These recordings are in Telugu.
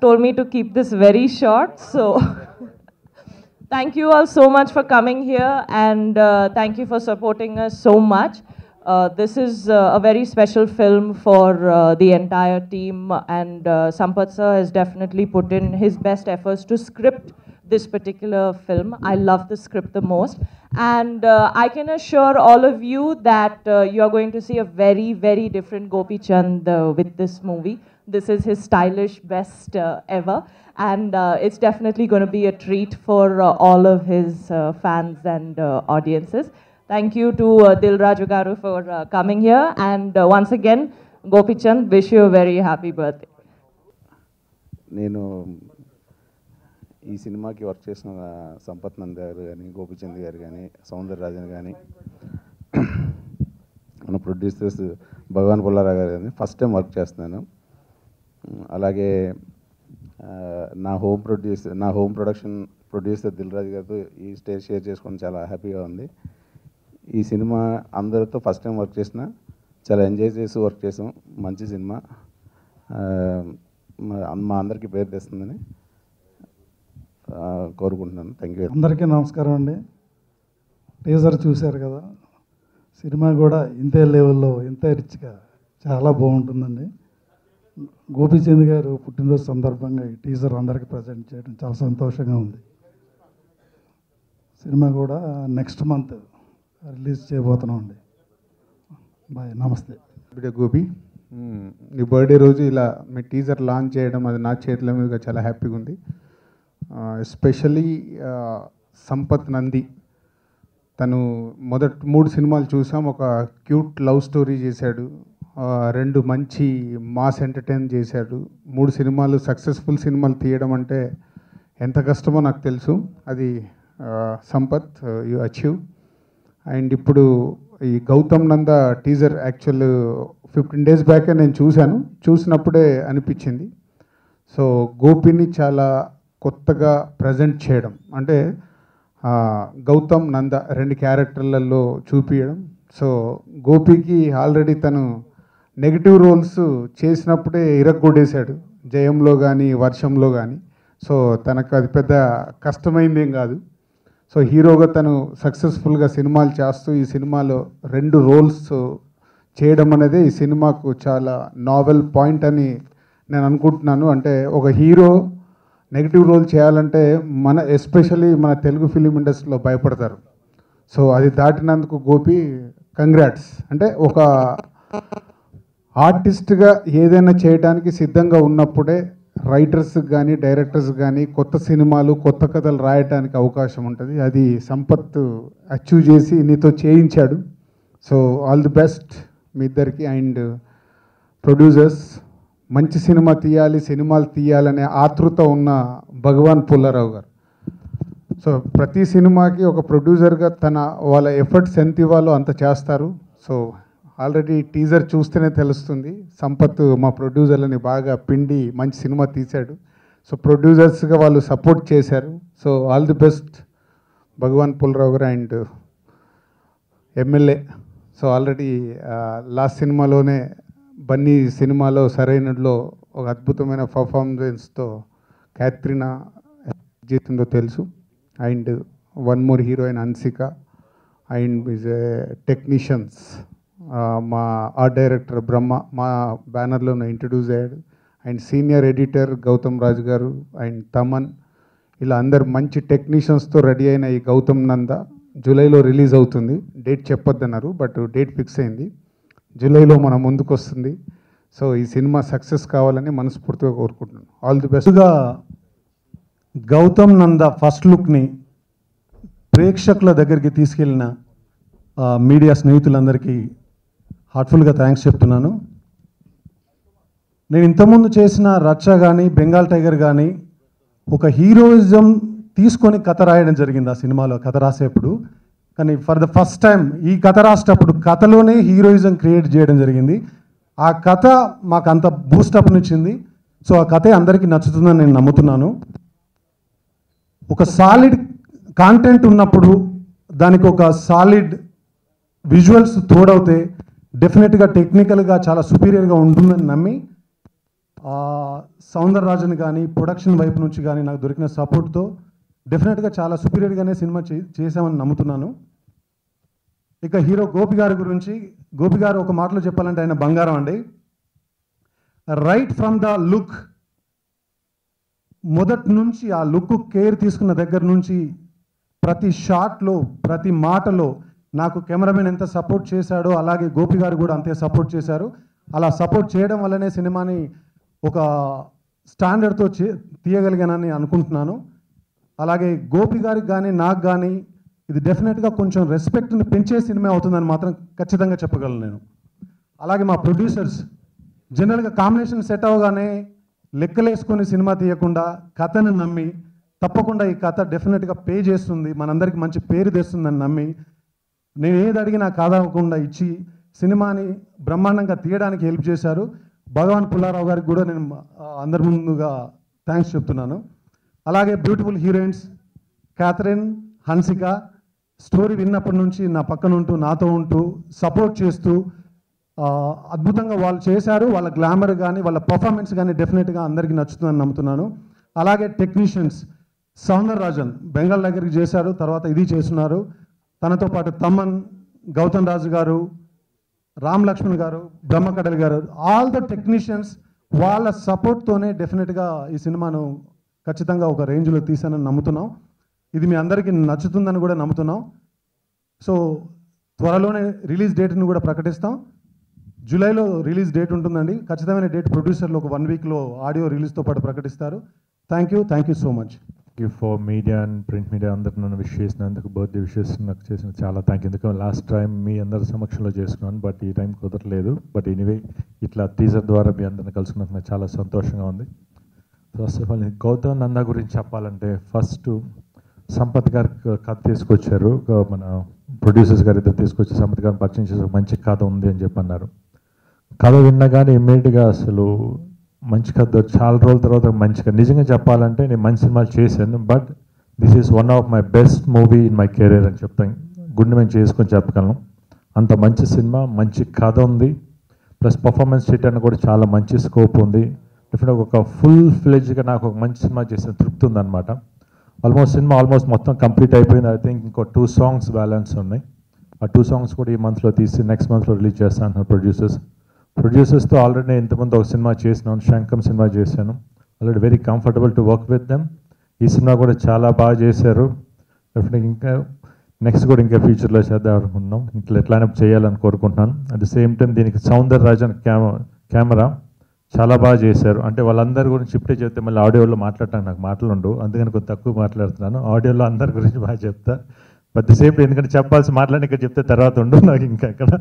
told me to keep this very short. So, thank you all so much for coming here and uh, thank you for supporting us so much. Uh, this is uh, a very special film for uh, the entire team, and uh, Sampath sir has definitely put in his best efforts to script this particular film. I love the script the most, and uh, I can assure all of you that uh, you are going to see a very, very different Gopi Chand uh, with this movie. This is his stylish best uh, ever, and uh, it's definitely going to be a treat for uh, all of his uh, fans and uh, audiences. Thank you to uh, Dil Raju Garu for uh, coming here, and uh, once again, Gopi Chand, wish you a very happy birthday. నేను ఈ సినిమాకి వర్క్ చేసిన సంపత్ నంద్ గారు కానీ గోపిచంద్ గారు కానీ సౌందరరాజన్ కానీ మన ప్రొడ్యూసర్స్ భగవాన్ పుల్లారావు గారు కానీ ఫస్ట్ టైం వర్క్ చేస్తున్నాను అలాగే ఆ, నా హోమ్ ప్రొడ్యూసర్ నా హోమ్ ప్రొడక్షన్ ప్రొడ్యూసర్ దిల్రాజు గారితో ఈ స్టేజ్ షేర్ చేసుకోవడం చాలా హ్యాపీగా ఉంది ఈ సినిమా అందరితో ఫస్ట్ టైం వర్క్ చేసిన చాలా ఎంజాయ్ చేసి వర్క్ చేసాం మంచి సినిమా ఆ, మా- మా అందరికీ పేరు తెస్తుందని ఆ, కోరుకుంటున్నాను థ్యాంక్ యూ అందరికీ నమస్కారం అండి టీజర్ చూశారు కదా సినిమా కూడా ఇంతే లెవెల్లో ఇంతే రిచ్గా చాలా బాగుంటుందండి గోపీచంద్ గారు పుట్టినరోజు సందర్భంగా ఈ టీజర్ అందరికీ ప్రజెంట్ చేయడం చాలా సంతోషంగా ఉంది సినిమా కూడా నెక్స్ట్ మంత్ రిలీజ్ చేయబోతున్నాం అండి బాయ్ నమస్తే బర్త్డే గోపి మ్మ్. నీ బర్త్డే రోజు ఇలా మీ టీజర్ లాంచ్ చేయడం అది నా చేతుల మీదుగా చాలా హ్యాపీగా ఉంది ఎస్పెషల్లీ సంపత్ నంది తను మొదటి మూడు సినిమాలు చూసాం ఒక క్యూట్ లవ్ స్టోరీ చేశాడు ఆ, రెండు మంచి మాస్ ఎంటర్టైన్ చేశాడు మూడు సినిమాలు సక్సెస్ఫుల్ సినిమాలు తీయడం అంటే ఎంత కష్టమో నాకు తెలుసు అది ఆ, సంపత్ యు అచీవ్ అండ్ ఇప్పుడు ఈ Gautam Nanda teaser actual fifteen days బ్యాకే నేను చూశాను చూసినప్పుడే అనిపించింది సో గోపిని చాలా కొత్తగా ప్రజెంట్ చేయడం అంటే ఆ, గౌతమ్ నంద రెండు క్యారెక్టర్లలో చూపించడం సో గోపికి ఆల్రెడీ తను నెగిటివ్ రోల్స్ చేసినప్పుడే ఇరగ్గొడేశాడు జయంలో కానీ వర్షంలో కానీ సో తనకు అది పెద్ద కష్టమైంది ఏం కాదు సో హీరోగా తను సక్సెస్ఫుల్గా సినిమాలు చేస్తూ ఈ సినిమాలో రెండు రోల్స్ చేయడం అనేది ఈ సినిమాకు చాలా నావెల్ పాయింట్ అని నేను అనుకుంటున్నాను అంటే ఒక హీరో నెగిటివ్ రోల్ చేయాలంటే మన ఎస్పెషల్లీ మన తెలుగు ఫిలిం ఇండస్ట్రీలో భయపడతారు సో అది దాటినందుకు గోపి కంగ్రాట్స్ అంటే ఒక ఆర్టిస్ట్గా ఏదైనా చేయడానికి సిద్ధంగా ఉన్నప్పుడే రైటర్స్ కానీ డైరెక్టర్స్ కానీ కొత్త సినిమాలు కొత్త కథలు రాయడానికి అవకాశం ఉంటుంది అది సంపత్ అచీవ్ చేసి నీతో చేయించాడు సో ఆల్ ది బెస్ట్ మీ ఇద్దరికి అండ్ ప్రొడ్యూసర్స్ మంచి సినిమా తీయాలి సినిమాలు తీయాలనే ఆతృత ఉన్న భగవాన్ పుల్లారావు గారు సో ప్రతి సినిమాకి ఒక ప్రొడ్యూసర్గా తన వాళ్ళ ఎఫర్ట్స్ ఎంత ఇవ్వాలో అంత చేస్తారు సో ఆల్రెడీ టీజర్ చూస్తేనే తెలుస్తుంది సంపత్ మా ప్రొడ్యూసర్లని బాగా పిండి మంచి సినిమా తీశాడు సో ప్రొడ్యూసర్స్గా వాళ్ళు సపోర్ట్ చేశారు so all the best Bhagavan Pullarao గారు and MLA so already last సినిమాలోనే బన్నీ సినిమాలో సరైనలో ఒక అద్భుతమైన పర్ఫార్మెన్స్తో క్యాత్రినా జీతుందో తెలుసు and one more heroine Hansika and is technicians మా ఆర్ట్ డైరెక్టర్ బ్రహ్మ మా బ్యానర్లోనే ఇంట్రడ్యూస్ అయ్యాడు and senior editor Gautam Raju గారు అండ్ తమన్ ఇలా అందరు మంచి టెక్నీషియన్స్తో రెడీ అయిన ఈ గౌతమ్ నంద జూలైలో రిలీజ్ అవుతుంది డేట్ చెప్పొద్దన్నారు బట్ డేట్ ఫిక్స్ అయింది జూలైలో మన ముందుకు వస్తుంది సో ఈ సినిమా సక్సెస్ కావాలని మనస్ఫూర్తిగా కోరుకుంటున్నాను ఆల్ ది బెస్ట్ ముందుగా గౌతమ్ నంద ఫస్ట్ లుక్ని ప్రేక్షకుల దగ్గరికి తీసుకెళ్ళిన ఆ, మీడియా స్నేహితులందరికీ హార్ట్ఫుల్గా థ్యాంక్స్ చెప్తున్నాను నేను ఇంతకుముందు చేసిన రచ్చ కానీ బెంగాల్ టైగర్ కానీ ఒక హీరోయిజం తీసుకొని కథ రాయడం జరిగింది ఆ సినిమాలో కథ రాసేప్పుడు కానీ ఫర్ ద ఫస్ట్ టైం ఈ కథ రాసేటప్పుడు కథలోనే హీరోయిజం క్రియేట్ చేయడం జరిగింది ఆ కథ మాకు అంత బూస్టప్నిచ్చింది సో ఆ కథే అందరికీ నచ్చుతుందని నేను నమ్ముతున్నాను ఒక సాలిడ్ కాంటెంట్ ఉన్నప్పుడు దానికి ఒక సాలిడ్ విజువల్స్ తోడవుతే డెఫినెట్గా టెక్నికల్గా చాలా సుపీరియర్గా ఉంటుందని నమ్మి సౌందరరాజన్ కానీ ప్రొడక్షన్ వైపు నుంచి కానీ నాకు దొరికిన సపోర్ట్తో డెఫినెట్గా చాలా సుపీరియర్గానే సినిమా చే చేసామని నమ్ముతున్నాను ఇక హీరో గోపి గారి గురించి గోపి గారు ఒక మాటలో చెప్పాలంటే ఆయన బంగారం అండి రైట్ ఫ్రమ్ ద లుక్ మొదటి నుంచి ఆ లుక్ కేర్ తీసుకున్న దగ్గర నుంచి ప్రతి షాట్లో ప్రతి మాటలో నాకు కెమెరామెన్ ఎంత సపోర్ట్ చేశాడో అలాగే గోపి గారు కూడా అంతే సపోర్ట్ చేశారు అలా సపోర్ట్ చేయడం వల్లనే సినిమాని ఒక స్టాండర్డ్తో చే తీయగలిగానని అనుకుంటున్నాను అలాగే గోపి గారికి కానీ నాకు కానీ ఇది డెఫినెట్గా కొంచెం రెస్పెక్ట్ని పెంచే సినిమా అవుతుందని మాత్రం ఖచ్చితంగా చెప్పగలను నేను అలాగే మా ప్రొడ్యూసర్స్ జనరల్గా కాంబినేషన్ సెట్ అవగానే లెక్కలేసుకొని సినిమా తీయకుండా కథను నమ్మి తప్పకుండా ఈ కథ డెఫినెట్గా పే చేస్తుంది మనందరికి మంచి పేరు తెస్తుందని నమ్మి నేను ఏది అడిగినా కాదవకుండా ఇచ్చి సినిమాని బ్రహ్మాండంగా తీయడానికి హెల్ప్ చేశారు భగవాన్ పుల్లారావు గారికి కూడా నేను ఆ, అందరి ముందుగా థ్యాంక్స్ చెప్తున్నాను అలాగే beautiful heroines Catherine Hansika story విన్నప్పటి నుంచి నా పక్కన ఉంటూ నాతో ఉంటూ సపోర్ట్ చేస్తూ ఆ, అద్భుతంగా వాళ్ళు చేశారు వాళ్ళ గ్లామర్ కానీ వాళ్ళ పర్ఫార్మెన్స్ కానీ డెఫినెట్గా అందరికీ నచ్చుతుందని నమ్ముతున్నాను అలాగే టెక్నీషియన్స్ సౌందర్ రాజన్ బెంగాల్ దగ్గరికి చేశారు తర్వాత ఇది చేస్తున్నారు తనతో పాటు తమ్మన్ గౌతమ్ రాజు గారు రామ్ లక్ష్మణ్ గారు బ్రహ్మకడల్ గారు ఆల్ ద టెక్నీషియన్స్ వాళ్ళ సపోర్ట్తోనే డెఫినెట్గా ఈ సినిమాను ఖచ్చితంగా ఒక రేంజ్లో తీసానని నమ్ముతున్నాం ఇది మీ అందరికీ నచ్చుతుందని కూడా నమ్ముతున్నాం సో త్వరలోనే రిలీజ్ డేట్ని కూడా ప్రకటిస్తాం జూలైలో రిలీజ్ డేట్ ఉంటుందండి ఖచ్చితమైన డేట్ ప్రొడ్యూసర్లు ఒక వన్ వీక్లో ఆడియో రిలీజ్తో పాటు ప్రకటిస్తారు thank you thank you so much you for media and print media అందరు నన్ను విష్ చేసినందుకు బర్త్డే విషెస్ నాకు చేసిన చాలా థ్యాంక్ యూ ఎందుకంటే లాస్ట్ టైం మీ అందరి సమక్షంలో చేసుకున్నాను బట్ ఈ టైం కుదరలేదు బట్ ఎనీవే ఇట్లా టీజర్ ద్వారా మీ అందరిని కలుసుకున్నందుకు నాకు చాలా సంతోషంగా ఉంది ఫస్ట్ ఆఫ్ ఆల్ నేను గౌతమ్ నందా గురించి చెప్పాలంటే ఫస్ట్ సంపత్ గారి కథ తీసుకొచ్చారు ఒక మన ప్రొడ్యూసర్స్ గారు ఇద్దరు తీసుకొచ్చి సంపత్ గారిని పరిచయం చేసి ఒక మంచి కథ ఉంది అని చెప్పి అన్నారు కథ విన్నగానే ఇమ్మీడియట్గా అసలు మంచి కథ చాలా రోజుల తర్వాత మంచిగా నిజంగా చెప్పాలంటే నేను మంచి సినిమాలు చేశాను but this is one of my best movie in my career అని చెప్తాను గుండె మేము చేసుకొని చెప్పగలను అంత మంచి సినిమా మంచి కథ ఉంది ప్లస్ పర్ఫార్మెన్స్ చేయడానికి కూడా చాలా మంచి స్కోప్ ఉంది డెఫినెట్గా ఒక ఫుల్ ఫ్లెజ్గా నాకు ఒక మంచి సినిమా చేసిన తృప్తి ఉందన్నమాట ఆల్మోస్ట్ సినిమా ఆల్మోస్ట్ మొత్తం కంప్లీట్ అయిపోయింది ఐ థింక్ ఇంకో టూ సాంగ్స్ బ్యాలెన్స్ ఉన్నాయి ఆ టూ సాంగ్స్ కూడా ఈ మంత్లో తీసి నెక్స్ట్ మంత్లో రిలీజ్ చేస్తాను అంటున్నారు ప్రొడ్యూసర్స్ ప్రొడ్యూసర్స్తో ఆల్రెడీ నేను ఇంతకుముందు ఒక సినిమా చేసినాను శంకం సినిమా చేశాను already very comfortable to work with them ఈ సినిమా కూడా చాలా బాగా చేశారు డెఫినెట్గా ఇంకా నెక్స్ట్ కూడా ఇంకా ఫ్యూచర్లో చేద్దాం అనుకుంటున్నాం ఇట్లా ఎట్లానే చేయాలని కోరుకుంటున్నాను అట్ ద సేమ్ టైం దీనికి సౌందర్ రాజన్ కెమెరా కెమెరా చాలా బాగా చేశారు అంటే వాళ్ళందరి గురించి ఇప్పుడే చెప్తే మళ్ళీ ఆడియోలో మాట్లాడటానికి నాకు మాటలు ఉండవు అందుకని కొంచెం తక్కువ మాట్లాడుతున్నాను ఆడియోలో అందరి గురించి బాగా చెప్తా బట్ ద సేమ్ ఎందుకంటే చెప్పాల్సి మాట్లాడి ఇక్కడ చెప్తే తర్వాత ఉండవు నాకు ఇంకా అక్కడ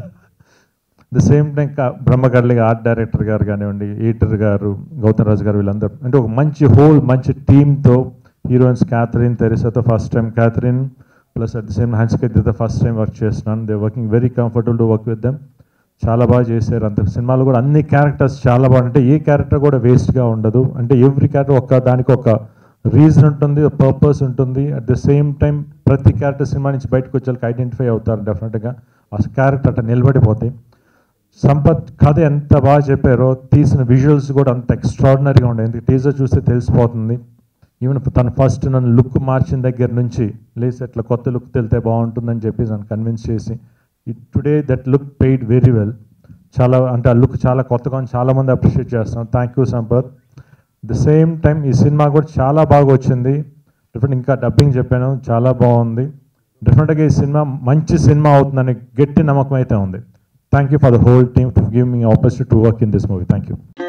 ద సేమ్ టైం బ్రహ్మగడ్లిగా ఆర్ట్ డైరెక్టర్ గారు కానివ్వండి ఈటర్ గారు గౌతమ్ రాజు గారు వీళ్ళందరూ అంటే ఒక మంచి హోల్ మంచి టీమ్తో హీరోయిన్స్ క్యాథరిన్ తెరిసాతో first time Catherine plus at the same హన్స్కి ఫస్ట్ టైం వర్క్ చేస్తున్నాను they working very comfortable to work with them చాలా బాగా చేశారు అంత సినిమాలో కూడా అన్ని క్యారెక్టర్స్ చాలా బాగా అంటే ఏ క్యారెక్టర్ కూడా వేస్ట్గా ఉండదు అంటే ఎవ్రీ క్యారెక్టర్ ఒక దానికి ఒక రీజన్ ఉంటుంది పర్పస్ ఉంటుంది అట్ ద సేమ్ టైం ప్రతి క్యారెక్టర్ సినిమా నుంచి బయటకు వచ్చేకి ఐడెంటిఫై అవుతారు డెఫినెట్గా ఆ క్యారెక్టర్ అట్లా నిలబడిపోతాయి సంపత్ కథ ఎంత బాగా చెప్పారో తీసిన విజువల్స్ కూడా అంత ఎక్స్ట్రాడినరీగా ఉండే ఎందుకు టీజర్ చూస్తే తెలిసిపోతుంది ఈవెన్ తన ఫస్ట్ నన్ను లుక్ మార్చిన దగ్గర నుంచి లేసి అట్లా కొత్త లుక్ తెలితే బాగుంటుందని చెప్పి నన్ను కన్విన్స్ చేసి today that look paid very well చాలా అంటే ఆ లుక్ చాలా కొత్తగా ఉంది చాలా మంది అప్రిషియేట్ చేస్తున్నాం thank you Sampath the same time ఈ సినిమా కూడా చాలా బాగా వచ్చింది డిఫరెంట్ ఇంకా డబ్బింగ్ చెప్పాను చాలా బాగుంది డెఫినెట్గా ఈ సినిమా మంచి సినిమా అవుతుందని గట్టి నమ్మకం అయితే ఉంది thank you for the whole team to give me opportunity to work in this movie thank you